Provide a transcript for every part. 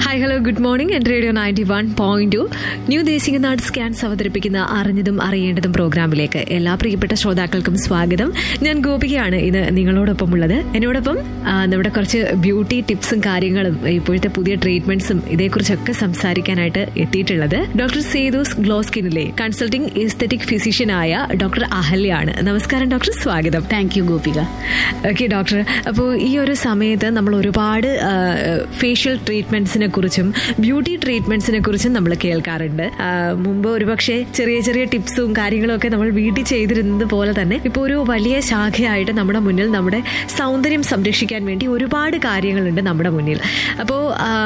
Hi hello good morning എൻ്റെ radio ninety one point two new ദേശിക നാട് scans അവതരിപ്പിക്കുന്ന അറിഞ്ഞതും അറിയേണ്ടതും പ്രോഗ്രാമിലേക്ക് എല്ലാ പ്രിയപ്പെട്ട ശ്രോതാക്കൾക്കും സ്വാഗതം ഞാൻ ഗോപികയാണ് ഇന്ന് നിങ്ങളോടൊപ്പം ഉള്ളത് എന്നോടൊപ്പം ആ, നമ്മുടെ കുറച്ച് ബ്യൂട്ടി ടിപ്സും കാര്യങ്ങളും ഇപ്പോഴത്തെ പുതിയ ട്രീറ്റ്മെന്റ്സും ഇതേക്കുറിച്ചൊക്കെ സംസാരിക്കാനായിട്ട് എത്തിയിട്ടുള്ളത് ഡോക്ടർ സേതൂസ് ഗ്ലോ സ്കിന്നിലെ കൺസൾട്ടിംഗ് എസ്തെറ്റിക് ഫിസിഷ്യനായ ഡോക്ടർ അഹല്യാണ് നമസ്കാരം ഡോക്ടർ സ്വാഗതം thank you Gopika okay doctor അപ്പോൾ ഈ ഒരു സമയത്ത് നമ്മൾ ഒരുപാട് ഫേഷ്യൽ ട്രീറ്റ്മെന്റ്സിനെ കുറിച്ചും ബ്യൂട്ടി ട്രീറ്റ്മെന്റ്സിനെ കുറിച്ചും നമ്മൾ കേൾക്കാറുണ്ട് ആ, മുമ്പ് ഒരുപക്ഷെ ചെറിയ ചെറിയ ടിപ്സും കാര്യങ്ങളും ഒക്കെ നമ്മൾ വീട്ടിൽ ചെയ്തിരുന്നത് പോലെ തന്നെ ഇപ്പോൾ ഒരു വലിയ ശാഖയായിട്ട് നമ്മുടെ മുന്നിൽ നമ്മുടെ സൗന്ദര്യം സംരക്ഷിക്കാൻ വേണ്ടി ഒരുപാട് കാര്യങ്ങളുണ്ട് നമ്മുടെ മുന്നിൽ അപ്പോൾ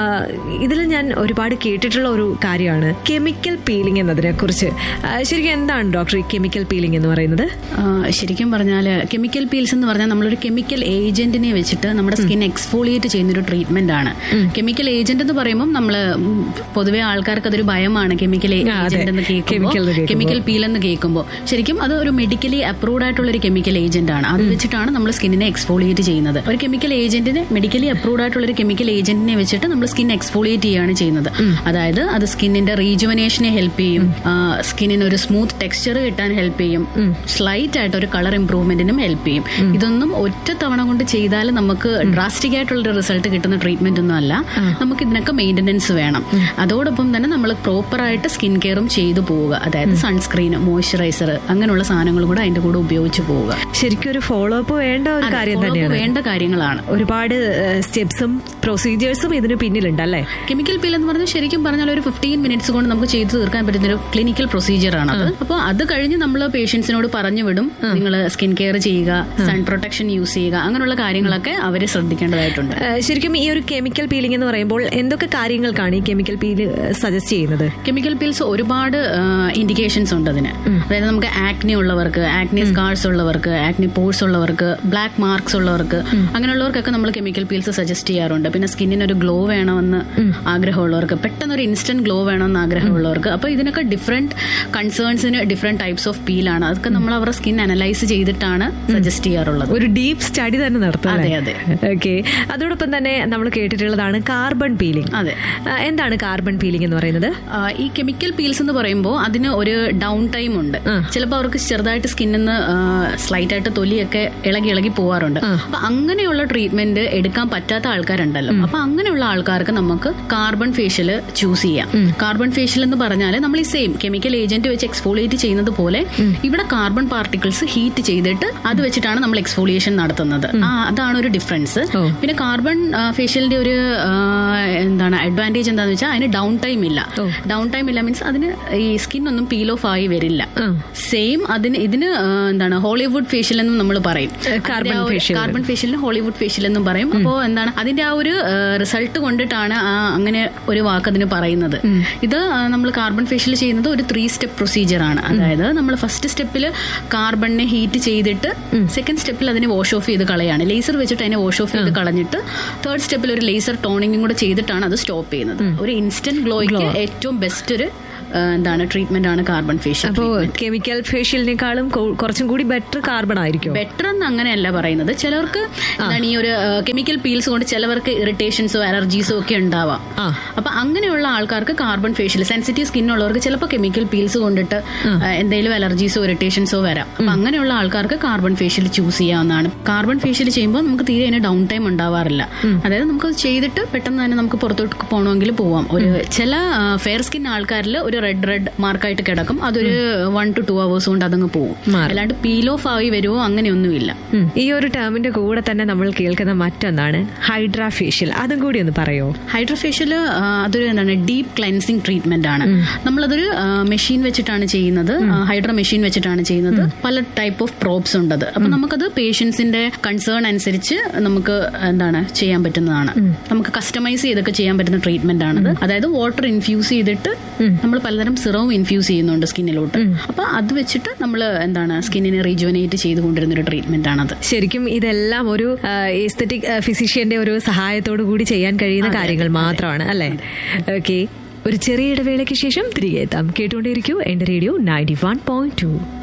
ഇതിൽ ഞാൻ ഒരുപാട് കേട്ടിട്ടുള്ള ഒരു കാര്യമാണ് കെമിക്കൽ പീലിംഗ് എന്നതിനെ കുറിച്ച് ശരിക്കും എന്താണ് ഡോക്ടർ ഈ കെമിക്കൽ പീലിംഗ് എന്ന് പറയുന്നത് ആ, ശരിക്കും പറഞ്ഞാൽ കെമിക്കൽ പീൽസ് എന്ന് പറഞ്ഞാൽ നമ്മളൊരു കെമിക്കൽ ഏജന്റിനെ വെച്ചിട്ട് നമ്മുടെ സ്കിൻ എക്സ്ഫോളിയേറ്റ് ചെയ്യുന്ന ഒരു ട്രീറ്റ്മെന്റ് ആണ് കെമിക്കൽ ഏജന്റ് എന്ന് പറയുമ്പോൾ നമ്മൾ പൊതുവെ ആൾക്കാർക്ക് അതൊരു ഭയമാണ് കെമിക്കൽ ആ, അതെ. ഏജന്റ് എന്ന് Chemical കേൾക്കുമ്പോൾ എന്ന് കേൾക്കുമ്പോൾ. കെമിക്കൽ പീൽ എന്ന് കേൾക്കുമ്പോൾ ശരിക്കും അത് ഒരു മെഡിക്കലി അപ്രൂവ്ഡ് ആയിട്ടുള്ള ഒരു കെമിക്കൽ ഏജന്റ് ആണ് അത് വെച്ചിട്ടാണ് നമ്മൾ സ്കിന്നിനെ എക്സ്ഫോളിയേറ്റ് ചെയ്യുന്നത് ഒരു കെമിക്കൽ ഏജന്റിനെ മെഡിക്കലി അപ്രൂവ്ഡ് ആയിട്ടുള്ള ഒരു കെമിക്കൽ ഏജന്റിനെ വെച്ചിട്ട് നമ്മൾ സ്കിൻ എക്സ്ഫോളിയേറ്റ് ചെയ്യുകയാണ് ചെയ്യുന്നത് അതായത് അത് സ്കിന്നിന്റെ റീജുവനേഷനെ ഹെൽപ്പ് ചെയ്യും സ്കിന്നിന് ഒരു സ്മൂത്ത് ടെക്സ്ചർ കിട്ടാൻ ഹെൽപ്പ് ചെയ്യും സ്ലൈറ്റ് ആയിട്ട് ഒരു കളർ ഇംപ്രൂവ്മെന്റിനും ഹെൽപ്പ് ചെയ്യും ഇതൊന്നും ഒറ്റ തവണ കൊണ്ട് ചെയ്താൽ നമുക്ക് ഡ്രാസ്റ്റിക് ആയിട്ടുള്ള ഒരു റിസൾട്ട് കിട്ടുന്ന ട്രീറ്റ്മെന്റ് ഒന്നും അല്ല നമുക്ക് ഇതിനൊക്കെ മെയിൻ്റനൻസ് വേണം അതോടൊപ്പം തന്നെ നമ്മൾ പ്രോപ്പർ ആയിട്ട് സ്കിൻ കെയറും ചെയ്തു പോവുക അതായത് സൺസ്ക്രീൻ മോയ്സ്ചറൈസർ അങ്ങനെയുള്ള സാധനങ്ങളും കൂടെ അതിന്റെ കൂടെ ഉപയോഗിച്ച് പോവുക ശരിക്കും ഒരു ഫോളോ അപ്പ് വേണ്ട ഒരു അതെ, കാര്യം follow up തന്നെയാണ് വേണ്ട കാര്യങ്ങളാണ് ഒരുപാട് സ്റ്റെപ്സും പ്രൊസീജിയേഴ്സും ഇതിന് പിന്നിലുണ്ട് അല്ലേ കെമിക്കൽ പീൽ എന്ന് പറഞ്ഞാൽ ശരിക്കും പറഞ്ഞാൽ ഒരു ഫിഫ്റ്റീൻ മിനിറ്റ്സ് കൊണ്ട് നമുക്ക് ചെയ്തു തീർക്കാൻ പറ്റുന്ന ഒരു ക്ലിനിക്കൽ പ്രൊസീജിയർ ആണ് അത് അപ്പോൾ അത് കഴിഞ്ഞ് നമ്മൾ പേഷ്യൻസിനോട് പറഞ്ഞു വിടും നിങ്ങൾ സ്കിൻ കെയർ ചെയ്യുക സൺ പ്രൊട്ടക്ഷൻ യൂസ് ചെയ്യുക അങ്ങനെയുള്ള കാര്യങ്ങളൊക്കെ അവർ ശ്രദ്ധിക്കേണ്ടതായിട്ടുണ്ട് ഏഹ് ശരിക്കും ഈ ഒരു കെമിക്കൽ പീലിംഗ് എന്ന് പറയുമ്പോൾ എന്തൊക്കെ കാര്യങ്ങൾക്കാണ് ഈ കെമിക്കൽ പീല് സജസ്റ്റ് ചെയ്യുന്നത് കെമിക്കൽ പീൽസ് ഒരുപാട് ഇൻഡിക്കേഷൻസ് ഉണ്ട് അതിന് അതായത് നമുക്ക് ആക്നി ഉള്ളവർക്ക് ആക്നി സ്കാർസ് ഉള്ളവർക്ക് ആക്നി പോഴ്സ് ഉള്ളവർക്ക് ബ്ലാക്ക് മാർക്സ് ഉള്ളവർക്ക് അങ്ങനെയുള്ളവർക്കൊക്കെ നമ്മൾ കെമിക്കൽ പീൽസ് സജസ്റ്റ് ചെയ്യാറുണ്ട് പിന്നെ സ്കിന്നിന് ഒരു ഗ്ലോ വേണമെന്ന് ആഗ്രഹമുള്ളവർക്ക് പെട്ടെന്ന് ഒരു ഇൻസ്റ്റന്റ് ഗ്ലോ വേണമെന്ന് ആഗ്രഹമുള്ളവർക്ക് അപ്പോൾ ഇതിനൊക്കെ ഡിഫറെന്റ് കൺസേൺസിന് ഡിഫറെന്റ് ടൈപ്സ് ഓഫ് പീലാണ് അതൊക്കെ നമ്മൾ അവരുടെ സ്കിൻ അനലൈസ് ചെയ്തിട്ടാണ് സജസ്റ്റ് ചെയ്യാറുള്ളത് ഒരു ഡീപ്പ് സ്റ്റഡി തന്നെ നടത്തും അതെ, അതെ. ഓക്കെ അതോടൊപ്പം തന്നെ നമ്മൾ കേട്ടിട്ടുള്ളതാണ് കാർബൺ പീലിംഗ് അതെ എന്താണ് കാർബൺ പീലിംഗ് എന്ന് പറയുന്നത് ആ, ഈ കെമിക്കൽ പീൽസ് എന്ന് പറയുമ്പോൾ അതിന് ഒരു ഡൗൺ ടൈം ഉണ്ട് ചിലപ്പോൾ അവർക്ക് ചെറുതായിട്ട് സ്കിന്നിന്ന് സ്ലൈറ്റ് ആയിട്ട് തൊലിയൊക്കെ ഇളകി ഇളകി പോവാറുണ്ട് അപ്പൊ അങ്ങനെയുള്ള ട്രീറ്റ്മെന്റ് എടുക്കാൻ പറ്റാത്ത ആൾക്കാരുണ്ടല്ലോ അപ്പൊ അങ്ങനെയുള്ള ആൾക്കാർക്ക് നമുക്ക് കാർബൺ ഫേഷ്യൽ ചൂസ് ചെയ്യാം കാർബൺ ഫേഷ്യൽ എന്ന് പറഞ്ഞാൽ നമ്മൾ ഈ സെയിം കെമിക്കൽ ഏജന്റ് വെച്ച് എക്സ്ഫോളിയേറ്റ് ചെയ്യുന്നത് പോലെ ഇവിടെ കാർബൺ പാർട്ടിക്കിൾസ് ഹീറ്റ് ചെയ്തിട്ട് അത് വെച്ചിട്ടാണ് നമ്മൾ എക്സ്ഫോളിയേഷൻ നടത്തുന്നത് ആ അതാണ് ഒരു ഡിഫറൻസ് ഓ. പിന്നെ കാർബൺ ഫേഷ്യലിന്റെ ഒരു ആ, എന്താണ് അഡ്വാൻറ്റേജ് എന്താണെന്ന് വെച്ചാൽ അതിന് ഡൗൺ ടൈം ഇല്ല ഓ. ഡൗൺ ടൈം ഇല്ല മീൻസ് അതിന് ഈ സ്കിൻ ഒന്നും പീൽ ഓഫ് ആയി വരില്ല ആ. സെയിം അതിന് ഇതിന് ആ, എന്താണ് ഹോളിവുഡ് ഫേഷ്യൽ എന്നും നമ്മൾ പറയും കാർബൺ അതിന്റെ ആ ഒരു- ഫേഷ്യൽ. കാർബൺ ഫേഷ്യലിന് ഹോളിവുഡ് ഫേഷ്യൽ എന്നും പറയും അപ്പോൾ എന്താണ് അതിന്റെ ആ ഒരു റിസൾട്ട് കൊണ്ടിട്ടാണ് ആ അങ്ങനെ ഒരു വാക്ക് അതിന് പറയുന്നത് ഇത് നമ്മൾ കാർബൺ ഫേഷ്യൽ ചെയ്യുന്നത് ഒരു ത്രീ സ്റ്റെപ്പ് പ്രൊസീജിയർ ആണ് അതായത് നമ്മൾ ഫസ്റ്റ് സ്റ്റെപ്പിൽ കാർബണിനെ ഹീറ്റ് ചെയ്തിട്ട് സെക്കൻഡ് സ്റ്റെപ്പിൽ അതിനെ വാഷ് ഓഫ് ചെയ്ത് കളയാണ് ലേസർ വെച്ചിട്ട് അതിനെ വാഷ് ഓഫ് ചെയ്ത് കളഞ്ഞിട്ട് തേർഡ് സ്റ്റെപ്പിൽ ഒരു ലേസർ ടോണിങ്ങും കൂടെ ചെയ്തിട്ടാണ് അത് സ്റ്റോപ്പ് ചെയ്യുന്നത് ഒരു ഇൻസ്റ്റന്റ് ഗ്ലോയ്ക്ക് ഏറ്റവും ബെസ്റ്റ് ഒരു ആ, എന്താണ് ട്രീറ്റ്മെന്റ് ആണ് കാർബൺ ഫേഷ്യൽ അപ്പോ കെമിക്കൽ ഫേഷ്യലിനേക്കാളും കൊ- കുറച്ചും കൂടി ബെറ്റർ കാർബൺ ആയിരിക്കും ബെറ്റർ എന്ന് അങ്ങനെയല്ല പറയുന്നത് ചിലർക്ക് എന്താണ് ഈ ഒരു കെമിക്കൽ പീൽസ് കൊണ്ട് ചിലവർക്ക് ഇറിറ്റേഷൻസോ അലർജീസോ ഒക്കെ ഉണ്ടാവാം ആ. അപ്പൊ അങ്ങനെയുള്ള ആൾക്കാർക്ക് കാർബൺ ഫേഷ്യൽ സെൻസിറ്റീവ് സ്കിൻ ഉള്ളവർക്ക് ചിലപ്പോൾ കെമിക്കൽ പീൽസ് കൊണ്ടിട്ട് എന്തെങ്കിലും അലർജീസോ ഇറിറ്റേഷൻസോ വരാം അപ്പൊ അങ്ങനെയുള്ള ആൾക്കാർക്ക് കാർബൺ ഫേഷ്യൽ ചൂസ് ചെയ്യാവുന്നതാണ് കാർബൺ ഫേഷ്യൽ ചെയ്യുമ്പോൾ നമുക്ക് തീരെ അതിന് ഡൗൺ ടൈം ഉണ്ടാവാറില്ല അതായത് നമുക്ക് ചെയ്തിട്ട് പെട്ടെന്ന് തന്നെ നമുക്ക് പുറത്തോട്ട് പോകണമെങ്കിൽ പോവാം ഒരു ചില ഫെയർ സ്കിൻ ആൾക്കാരിൽ ഒരു റെഡ് റെഡ് മാർക്കായിട്ട് കിടക്കും അതൊരു വൺ ടു ടു അവേഴ്സ് കൊണ്ട് അതങ്ങ് പോകും മാറും. അല്ലാണ്ട് പീൽ ഓഫ് ആയി വരുമോ അങ്ങനെയൊന്നുമില്ല ഉം. ഈ ഒരു ടേമിന്റെ കൂടെ തന്നെ നമ്മൾ കേൾക്കുന്ന മറ്റൊന്നാണ് ഹൈഡ്രാ ഫേഷ്യൽ അതും കൂടി ഒന്ന് പറയോ ഹൈഡ്രോഫേഷ്യൽ അതൊരു എന്താണ് ഡീപ്പ് ക്ലെൻസിങ് ട്രീറ്റ്മെന്റ് ആണ് നമ്മളതൊരു മെഷീൻ വെച്ചിട്ടാണ് ചെയ്യുന്നത് ഹൈഡ്ര മെഷീൻ വെച്ചിട്ടാണ് ചെയ്യുന്നത് പല ടൈപ്പ് ഓഫ് പ്രോബ്സ് ഉണ്ട് അത് അപ്പൊ നമുക്കത് പേഷ്യൻസിന്റെ കൺസേൺ അനുസരിച്ച് നമുക്ക് എന്താണ് ചെയ്യാൻ പറ്റുന്നതാണ് നമുക്ക് കസ്റ്റമൈസ് ചെയ്തൊക്കെ ചെയ്യാൻ പറ്റുന്ന ട്രീറ്റ്മെന്റ് ആണത് അതായത് വാട്ടർ ഇൻഫ്യൂസ് ചെയ്തിട്ട് നമ്മൾ പലതരം സിറവും ഇൻഫ്യൂസ് ചെയ്യുന്നുണ്ട് സ്കിന്നിലോട്ട് അപ്പൊ അത് വെച്ചിട്ട് നമ്മൾ എന്താണ് സ്കിന്നിനെ റീജുവനേറ്റ് ചെയ്തുകൊണ്ടിരുന്ന ഒരു ട്രീറ്റ്മെന്റ് ആണത് ശരിക്കും ഇതെല്ലാം ഒരു എസ്തറ്റിക് ഫിസിഷ്യന്റെ ഒരു സഹായത്തോടു കൂടി ചെയ്യാൻ കഴിയുന്ന കാര്യങ്ങൾ മാത്രമാണ് അല്ലേ ഓക്കെ ഒരു ചെറിയ ഇടവേളയ്ക്ക് ശേഷം തിരികെ എത്താം കേട്ടുകൊണ്ടേയിരിക്കൂ എന്റെ radio ninety one point to